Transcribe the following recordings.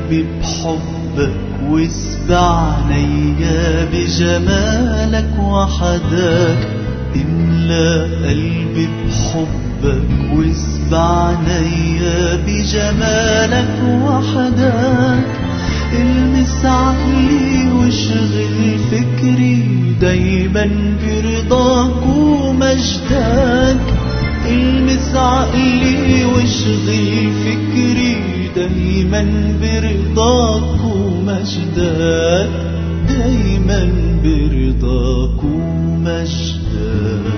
قلبي بحبك واسبع عينيا بجمالك وحدك املا قلبي بحبك واسبع عينيا بجمالك وحدك المس عقلي واشغل فكري دايما برضاك ومجدك المس عقلي واشغل فكري دايما برضاك ومجدك دايما برضاك ومجدك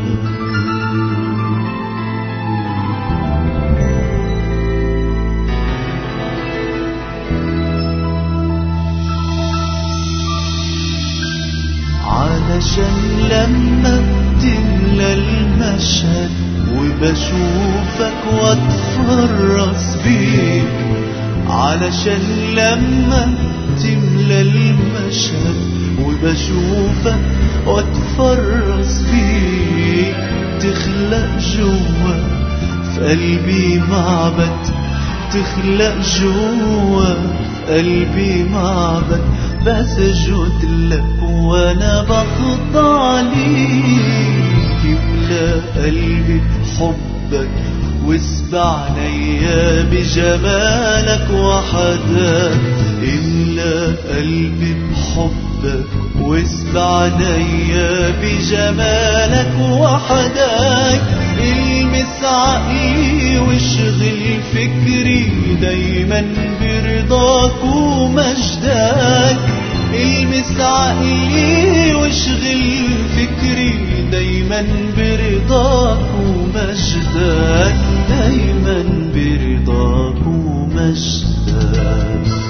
علشان لما بتملى المشهد وبشوفك واتفرس بيك علشان لما تملى المشهد وبشوفك واتفرس بيك تخلق جوا في قلبي معبد تخلق جوا في قلبي معبد بسجد لك وانا بخضع ليك يملى قلبي بحبك واسبع عينيا بجمالك وحدك املا قلبي بحبك واسبع عينيا بجمالك وحدك المس عقلي واشغل فكري دايما برضاك ومجدك المس عقلي واشغل فكري دايما برضاك ومجدك دايما برضاك ومجدك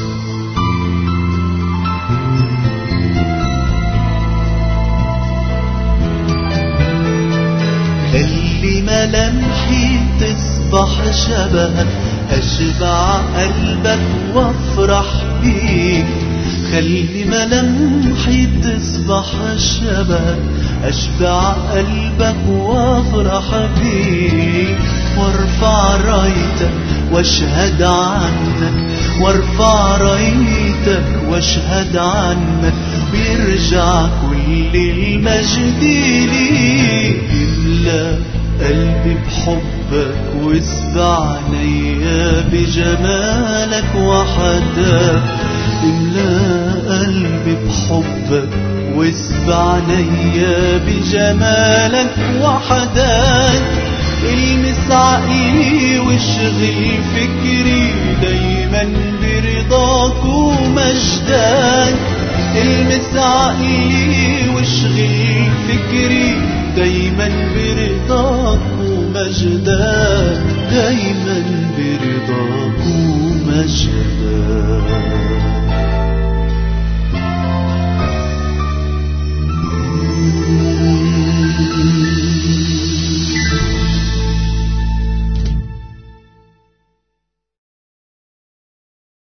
اللي ملامحي تصبح شبهك أشبع قلبك وافرح بيك خلي ملامحي تصبح شبهك أشبع قلبك وافرح بيك وارفع رايتك واشهد عنك وارفع رايتك واشهد عنك ويرجع كل المجد ليك املا قلبي بحبك واسبع عينيا بجمالك وحدك املا قلبي بحبك واسبع عينيا بجمالك وحدك المس عقلي واشغل فكري دايما برضاك ومجدك المس عقلي واشغل فكري دايما برضاك ومجدك دايما برضاك ومجدك